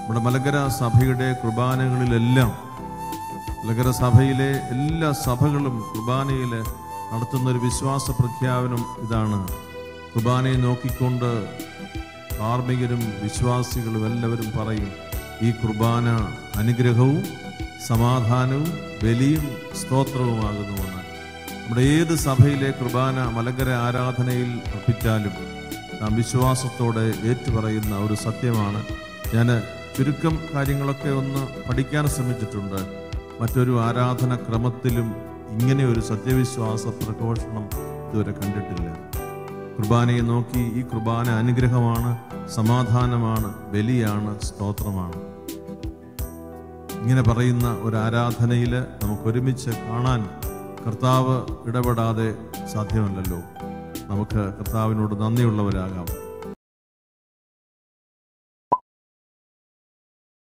നമ്മുടെ മലങ്കര സഭയുടെ കുർബാനകളിലെല്ലാം മലങ്കര സഭയിലെ എല്ലാ സഭകളും കുർബാനയിൽ നടത്തുന്ന ഒരു വിശ്വാസ പ്രഖ്യാപനം ഇതാണ് കുർബാനയെ നോക്കിക്കൊണ്ട് കാർമ്മികരും വിശ്വാസികളും എല്ലാവരും പറയും ഈ കുർബാന അനുഗ്രഹവും സമാധാനവും ബലിയും സ്തോത്രവുമാകുന്നുവെന്ന് നമ്മുടെ ഏത് സഭയിലെ കുർബാന മലങ്കര ആരാധനയിൽ അർപ്പിച്ചാലും നാം വിശ്വാസത്തോടെ ഏറ്റുപറയുന്ന ഒരു സത്യമാണ് ഞാൻ ചുരുക്കം കാര്യങ്ങളൊക്കെ ഒന്ന് പഠിക്കാൻ ശ്രമിച്ചിട്ടുണ്ട് മറ്റൊരു ആരാധന ക്രമത്തിലും ഇങ്ങനെ ഒരു സത്യവിശ്വാസ പ്രഘോഷണം ഇതുവരെ കണ്ടിട്ടില്ല കുർബാനയെ നോക്കി ഈ കുർബാന അനുഗ്രഹമാണ് സമാധാനമാണ് ബലിയാണ് സ്തോത്രമാണ് ഇങ്ങനെ പറയുന്ന ഒരു ആരാധനയിൽ നമുക്ക് ഒരുമിച്ച് കാണാൻ കർത്താവ് ഇടപെടാതെ സാധ്യമല്ലല്ലോ നമുക്ക് കർത്താവിനോട് നന്ദിയുള്ളവരാകാം